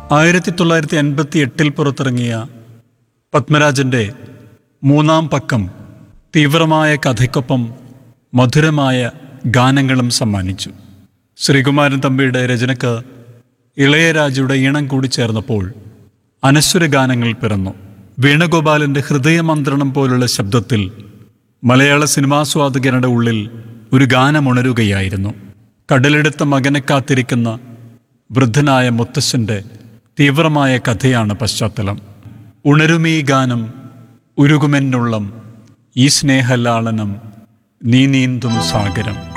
ആയിരത്തി തൊള്ളായിരത്തി അൻപത്തി എട്ടിൽ പുറത്തിറങ്ങിയ പത്മരാജന്റെ മൂന്നാം പക്കം തീവ്രമായ കഥയ്ക്കൊപ്പം മധുരമായ ഗാനങ്ങളും സമ്മാനിച്ചു ശ്രീകുമാരൻ തമ്പിയുടെ രചനക്ക് ഇളയരാജയുടെ ഈണം കൂടി ചേർന്നപ്പോൾ അനശ്വര ഗാനങ്ങൾ പിറന്നു വേണുഗോപാലന്റെ ഹൃദയമന്ത്രണം പോലുള്ള ശബ്ദത്തിൽ മലയാള സിനിമാസ്വാദകരുടെ ഉള്ളിൽ ഒരു ഗാനമുണരുകയായിരുന്നു കടലെടുത്ത മകനെ കാത്തിരിക്കുന്ന വൃദ്ധനായ മുത്തശ്ശന്റെ തീവ്രമായ കഥയാണ് പശ്ചാത്തലം ഉണരുമീ ഗാനം ഉരുകുമെന്നുള്ളം ഈ സ്നേഹലാളനം നീ നീന്തും സാഗരം